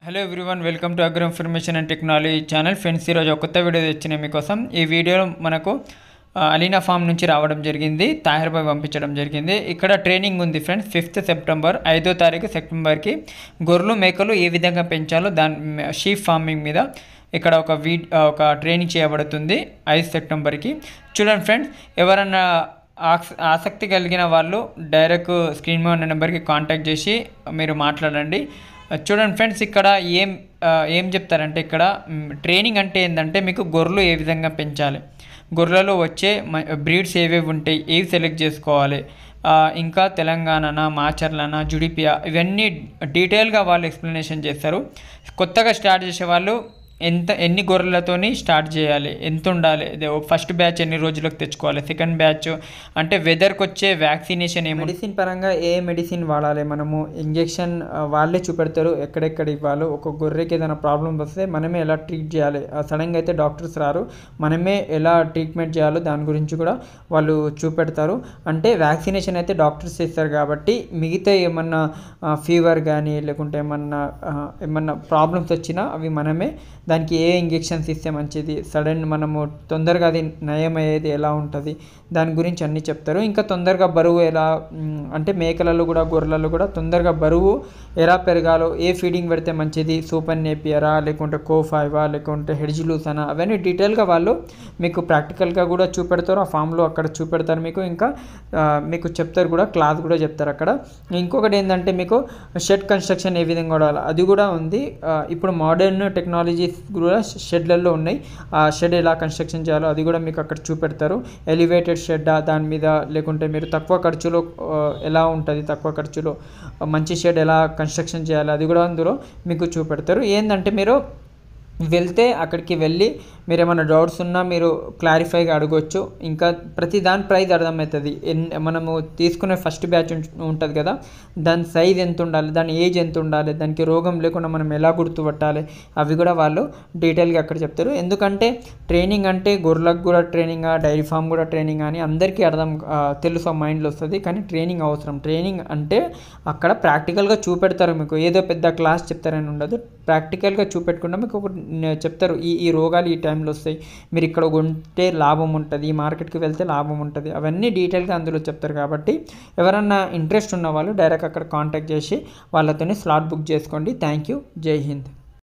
hello everyone welcome to agro information and technology channel friends ఈరోజు ఒక కొత్త video తెచ్చిన మీకోసం ఈ వీడియో మనకు ఆ, అలీనా ఫామ్ నుంచి రావడం జరిగింది తాహిర్ బాయ్ పంపించడం జరిగింది ఇక్కడ ట్రైనింగ్ ఉంది ఫ్రెండ్స్ ఫిఫ్త్ సెప్టెంబర్ ఐదో తారీఖు సెప్టెంబర్కి గొర్రెలు మేకలు ఏ విధంగా పెంచాలో దాని షీప్ ఫార్మింగ్ మీద ఇక్కడ ఒక వీ ఒక ట్రైనింగ్ చేయబడుతుంది ఐదు సెప్టెంబర్కి చూడండి ఫ్రెండ్స్ ఎవరన్నా ఆక్స్ ఆసక్తి కలిగిన వాళ్ళు డైరెక్ట్ స్క్రీన్ మీద ఉన్న నెంబర్కి కాంటాక్ట్ చేసి మీరు మాట్లాడండి చూడండి ఫ్రెండ్స్ ఇక్కడ ఏం ఆ, ఏం చెప్తారంటే ఇక్కడ మ్, ట్రైనింగ్ అంటే ఏంటంటే మీకు గొర్రెలు ఏ విధంగా పెంచాలి గొర్రెలలో వచ్చే బ్రీడ్స్ ఏవేవి ఉంటాయి ఏవి సెలెక్ట్ చేసుకోవాలి ఆ, ఇంకా తెలంగాణనా మాచర్లనా జుడిపియా ఇవన్నీ డీటెయిల్గా వాళ్ళు ఎక్స్ప్లెనేషన్ చేస్తారు కొత్తగా స్టార్ట్ చేసే వాళ్ళు ఎంత ఎన్ని గొర్రెలతోని స్టార్ట్ చేయాలి ఎంత ఉండాలి ఇది ఫస్ట్ బ్యాచ్ ఎన్ని రోజులకు తెచ్చుకోవాలి సెకండ్ బ్యాచ్ అంటే వెదర్కి వచ్చే వ్యాక్సినేషన్ ఏమి మెడిసిన్ పరంగా ఏ మెడిసిన్ వాడాలి మనము ఇంజెక్షన్ వాళ్ళే చూపెడతారు ఎక్కడెక్కడ ఇవ్వాలి ఒక గొర్రెకి ఏదైనా ప్రాబ్లం వస్తే మనమే ఎలా ట్రీట్ చేయాలి సడన్గా అయితే డాక్టర్స్ రారు మనమే ఎలా ట్రీట్మెంట్ చేయాలో దాని గురించి కూడా వాళ్ళు చూపెడతారు అంటే వ్యాక్సినేషన్ అయితే డాక్టర్స్ ఇస్తారు కాబట్టి మిగతా ఏమన్నా ఫీవర్ కానీ లేకుంటే ఏమన్నా ఆ, ఏమన్నా ప్రాబ్లమ్స్ వచ్చినా అవి మనమే దానికి ఏ ఇంజెక్షన్స్ ఇస్తే మంచిది సడన్ మనము తొందరగా అది నయం అయ్యేది ఎలా ఉంటుంది దాని గురించి అన్నీ చెప్తారు ఇంకా తొందరగా బరువు ఎలా మ్, అంటే మేకలలో కూడా గొర్రెలలో కూడా తొందరగా బరువు ఎలా పెరగాలో ఏ ఫీడింగ్ పెడితే మంచిది సూపర్ నేపియరా లేకుంటే కో ఫైవా లేకుంటే హెడ్జిలూసనా అవన్నీ డీటెయిల్గా వాళ్ళు మీకు ప్రాక్టికల్గా కూడా చూపెడతారు ఆ ఫామ్లో అక్కడ చూపెడతారు మీకు ఇంకా ఆ, మీకు చెప్తారు కూడా క్లాత్ కూడా చెప్తారు అక్కడ ఇంకొకటి ఏంటంటే మీకు షెడ్ కన్స్ట్రక్షన్ ఏ విధంగా కూడా అది కూడా ఉంది ఆ, ఇప్పుడు మోడర్న్ టెక్నాలజీస్ కూడా షెడ్లలో ఉన్నాయి ఆ షెడ్ ఎలా కన్స్ట్రక్షన్ చేయాలో అది కూడా మీకు అక్కడ చూపెడతారు ఎలివేటెడ్ షెడ్ దాని మీద లేకుంటే మీరు తక్కువ ఖర్చులో ఆ, ఎలా ఉంటుంది తక్కువ ఖర్చులో మంచి షెడ్ ఎలా కన్స్ట్రక్షన్ చేయాలి అది కూడా అందులో మీకు చూపెడతారు ఏంటంటే మీరు వెళ్తే అక్కడికి వెళ్ళి మీరు ఏమైనా డౌట్స్ ఉన్నా మీరు క్లారిఫైగా అడగొచ్చు ఇంకా ప్రతి దాని ప్రైస్ అర్థమవుతుంది ఎన్ మనము తీసుకునే ఫస్ట్ బ్యాచ్ ఉంటుంది కదా దాని సైజ్ ఎంత ఉండాలి దాని ఏజ్ ఎంత ఉండాలి దానికి రోగం లేకుండా మనం ఎలా గుర్తుపట్టాలి అవి కూడా వాళ్ళు డీటెయిల్గా అక్కడ చెప్తారు ఎందుకంటే ట్రైనింగ్ అంటే గొర్రెలకు కూడా ట్రైనింగ్ డైరీ ఫామ్ కూడా ట్రైనింగ్ అని అందరికీ అర్థం ఆ, తెలుసు ఆ మైండ్లో వస్తుంది కానీ ట్రైనింగ్ అవసరం ట్రైనింగ్ అంటే అక్కడ ప్రాక్టికల్గా చూపెడతారు మీకు ఏదో పెద్ద క్లాస్ చెప్తారని ఉండదు ప్రాక్టికల్గా చూపెట్టకుండా మీకు ఒక న- చెప్తారు ఈ ఈ రోగాలు ఈ టైంలో వస్తాయి మీరు ఇక్కడ కొంటే లాభం ఉంటుంది ఈ మార్కెట్కి వెళ్తే లాభం ఉంటుంది అవన్నీ డీటెయిల్గా అందులో చెప్తారు కాబట్టి ఎవరన్నా ఇంట్రెస్ట్ ఉన్న వాళ్ళు డైరెక్ట్ అక్కడ కాంటాక్ట్ చేసి వాళ్ళతోనే స్లాట్ బుక్ చేసుకోండి థ్యాంక్ యూ జై హింద్